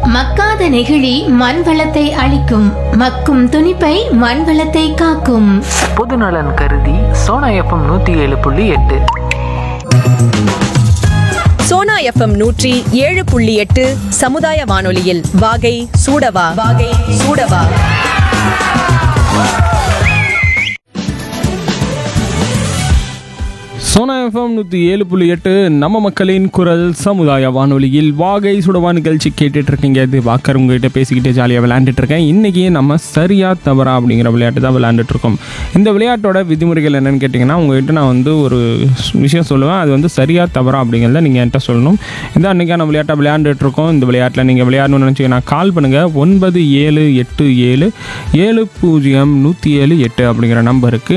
மக்காத நெகிழி மண் வளத்தை அழிக்கும் மக்கும் துணிப்பை மண் வளத்தை காக்கும் பொதுநலன் கருதி சோனா எஃப்எம் நூற்றி ஏழு புள்ளி எட்டு சோனா எஃப்எம் நூற்றி ஏழு புள்ளி எட்டு சமுதாய வானொலியில் வாகை சூடவா வாகை சூடவா சோனா எஃப்எம் நூற்றி ஏழு புள்ளி எட்டு நம்ம மக்களின் குரல் சமுதாய வானொலியில் வாகை சுடவா நிகழ்ச்சி கேட்டுட்டு இருக்கீங்க இது வாக்கர் உங்ககிட்ட பேசிக்கிட்டே ஜாலியாக விளையாண்டுட்டு இருக்கேன் இன்றைக்கி நம்ம சரியா தவறா அப்படிங்கிற விளையாட்டு தான் விளையாண்டுட்டு இருக்கோம் இந்த விளையாட்டோட விதிமுறைகள் என்னென்னு கேட்டிங்கன்னா உங்ககிட்ட நான் வந்து ஒரு விஷயம் சொல்லுவேன் அது வந்து சரியா தவறா அப்படிங்கிறத நீங்கள் என்கிட்ட சொல்லணும் இந்த அன்றைக்கான விளையாட்டை விளையாண்டுட்டு இருக்கோம் இந்த விளையாட்டில் நீங்கள் விளையாடணும்னு நினச்சிங்கன்னா கால் பண்ணுங்கள் ஒன்பது ஏழு எட்டு ஏழு ஏழு பூஜ்ஜியம் நூற்றி ஏழு எட்டு அப்படிங்கிற நம்பருக்கு